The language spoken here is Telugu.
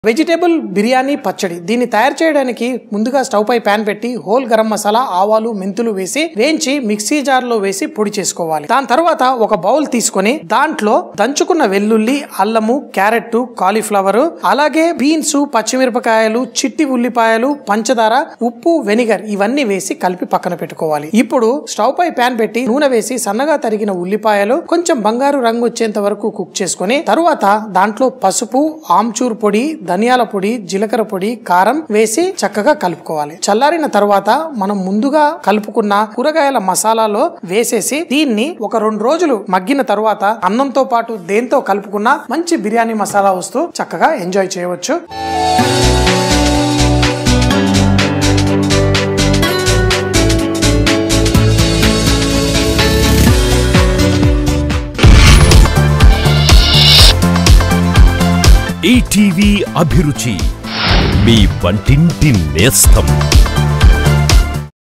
వెజిటేబుల్ బిర్యానీ పచ్చడి దీన్ని తయారు చేయడానికి ముందుగా స్టవ్ పై ప్యాన్ పెట్టి హోల్ గరం మసాలా ఆవాలు మెంతులు వేసి వేయించి మిక్సీ జార్ లో వేసి పొడి చేసుకోవాలి దాని తర్వాత ఒక బౌల్ తీసుకొని దాంట్లో దంచుకున్న వెల్లుల్లి అల్లము క్యారెట్ కాలీఫ్లవర్ అలాగే బీన్స్ పచ్చిమిరపకాయలు చిట్టి ఉల్లిపాయలు పంచదార ఉప్పు వెనిగర్ ఇవన్నీ వేసి కలిపి పక్కన పెట్టుకోవాలి ఇప్పుడు స్టవ్ పై ప్యాన్ పెట్టి నూనె వేసి సన్నగా తరిగిన ఉల్లిపాయలు కొంచెం బంగారు రంగు వచ్చేంత వరకు కుక్ చేసుకొని తరువాత దాంట్లో పసుపు ఆమ్చూర్ పొడి ధనియాల పొడి జీలకర్ర పొడి కారం వేసి చక్కగా కలుపుకోవాలి చల్లారిన తర్వాత మనం ముందుగా కలుపుకున్న కూరగాయల మసాలాలో వేసేసి దీన్ని ఒక రెండు రోజులు మగ్గిన తర్వాత అన్నంతో పాటు దేంతో కలుపుకున్న మంచి బిర్యానీ మసాలా వస్తూ చక్కగా ఎంజాయ్ చేయవచ్చు ఈటీవీ అభిరుచి మీ వంటింటి నేస్తం